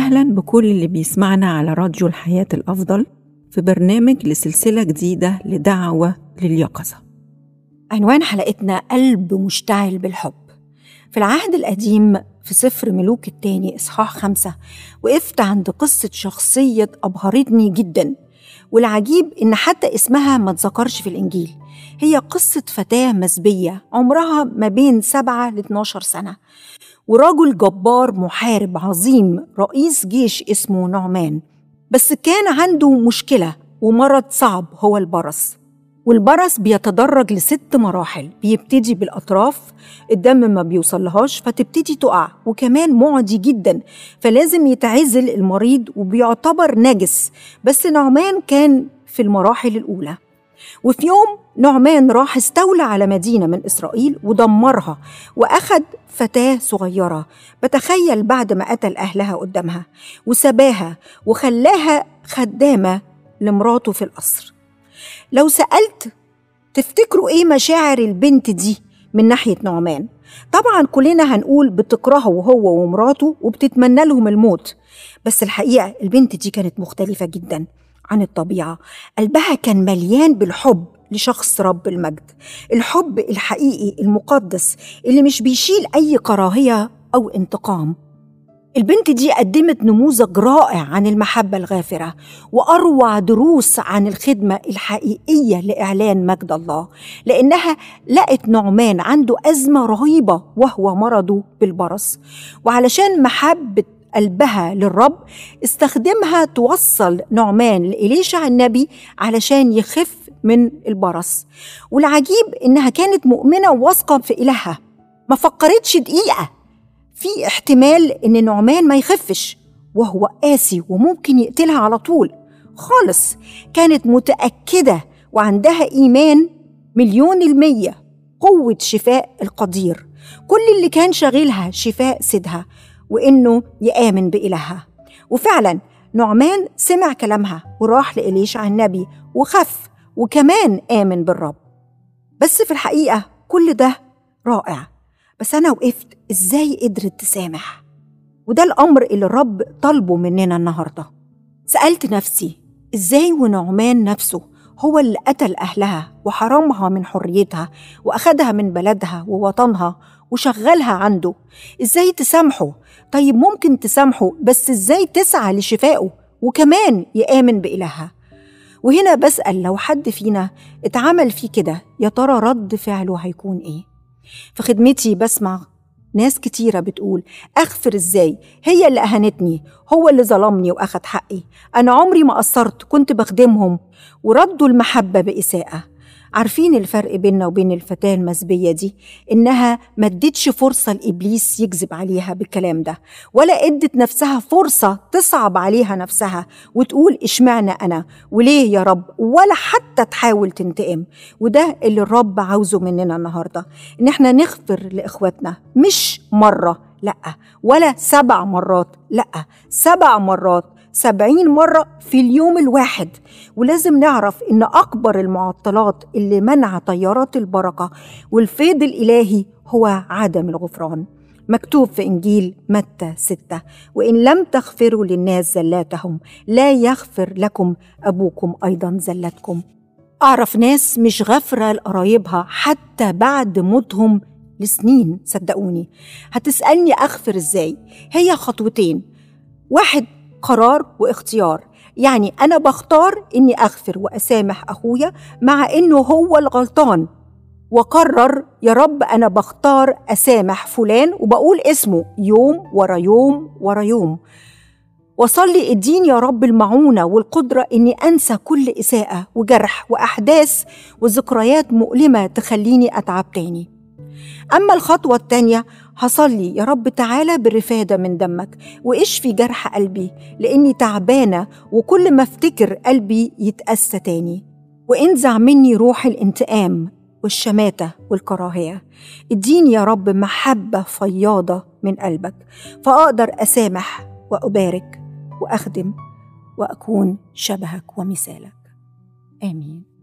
أهلا بكل اللي بيسمعنا على راديو الحياة الأفضل في برنامج لسلسلة جديدة لدعوة لليقظة عنوان حلقتنا قلب مشتعل بالحب في العهد القديم في سفر ملوك التاني إصحاح خمسة وقفت عند قصة شخصية أبهرتني جدا والعجيب إن حتى اسمها ما تذكرش في الإنجيل هي قصة فتاة مسبية عمرها ما بين سبعة ل 12 سنة ورجل جبار محارب عظيم رئيس جيش اسمه نعمان بس كان عنده مشكلة ومرض صعب هو البرص والبرص بيتدرج لست مراحل بيبتدي بالأطراف الدم ما بيوصلهاش فتبتدي تقع وكمان معدي جدا فلازم يتعزل المريض وبيعتبر نجس بس نعمان كان في المراحل الأولى وفي يوم نعمان راح استولى على مدينة من إسرائيل ودمرها وأخد فتاة صغيرة بتخيل بعد ما قتل أهلها قدامها وسباها وخلاها خدامة لمراته في القصر لو سألت تفتكروا إيه مشاعر البنت دي من ناحية نعمان طبعا كلنا هنقول بتكرهه هو ومراته وبتتمنى لهم الموت بس الحقيقة البنت دي كانت مختلفة جدا عن الطبيعة قلبها كان مليان بالحب لشخص رب المجد الحب الحقيقي المقدس اللي مش بيشيل أي كراهية أو انتقام البنت دي قدمت نموذج رائع عن المحبة الغافرة وأروع دروس عن الخدمة الحقيقية لإعلان مجد الله لأنها لقت نعمان عنده أزمة رهيبة وهو مرضه بالبرص وعلشان محبة قلبها للرب استخدمها توصل نعمان لإليشع النبي علشان يخف من البرص والعجيب إنها كانت مؤمنة وواثقة في إلهها ما فكرتش دقيقة في احتمال إن نعمان ما يخفش وهو قاسي وممكن يقتلها على طول خالص كانت متأكدة وعندها إيمان مليون المية قوة شفاء القدير كل اللي كان شاغلها شفاء سيدها وإنه يآمن بإلهها وفعلا نعمان سمع كلامها وراح لإليشع النبي وخف وكمان آمن بالرب بس في الحقيقة كل ده رائع بس أنا وقفت إزاي قدرت تسامح وده الأمر اللي الرب طالبه مننا النهاردة سألت نفسي إزاي ونعمان نفسه هو اللي قتل أهلها وحرمها من حريتها وأخدها من بلدها ووطنها وشغلها عنده إزاي تسامحه طيب ممكن تسامحه بس إزاي تسعى لشفائه وكمان يآمن بإلهها وهنا بسأل لو حد فينا اتعمل فيه كده يا ترى رد فعله هيكون إيه في خدمتي بسمع ناس كتيرة بتقول أغفر إزاي هي اللي أهانتني هو اللي ظلمني وأخد حقي أنا عمري ما قصرت كنت بخدمهم وردوا المحبة بإساءة عارفين الفرق بيننا وبين الفتاة المسبية دي إنها ما ادتش فرصة لإبليس يكذب عليها بالكلام ده ولا ادت نفسها فرصة تصعب عليها نفسها وتقول اشمعنى أنا وليه يا رب ولا حتى تحاول تنتقم وده اللي الرب عاوزه مننا النهاردة إن احنا نغفر لإخواتنا مش مرة لأ ولا سبع مرات لأ سبع مرات سبعين مرة في اليوم الواحد ولازم نعرف إن أكبر المعطلات اللي منع طيارات البركة والفيض الإلهي هو عدم الغفران مكتوب في إنجيل متى ستة وإن لم تغفروا للناس زلاتهم لا يغفر لكم أبوكم أيضا زلتكم أعرف ناس مش غافرة لقرايبها حتى بعد موتهم لسنين صدقوني هتسألني أغفر إزاي هي خطوتين واحد قرار واختيار يعني أنا بختار إني أغفر وأسامح أخويا مع إنه هو الغلطان وقرر يا رب أنا بختار أسامح فلان وبقول اسمه يوم ورا يوم ورا يوم وصلي اديني يا رب المعونة والقدرة إني أنسى كل إساءة وجرح وأحداث وذكريات مؤلمة تخليني أتعب تاني أما الخطوة التانية هصلي يا رب تعالى بالرفادة من دمك واشفي جرح قلبي لأني تعبانة وكل ما افتكر قلبي يتأسى تاني وانزع مني روح الانتقام والشماتة والكراهية اديني يا رب محبة فياضة من قلبك فأقدر أسامح وأبارك وأخدم وأكون شبهك ومثالك آمين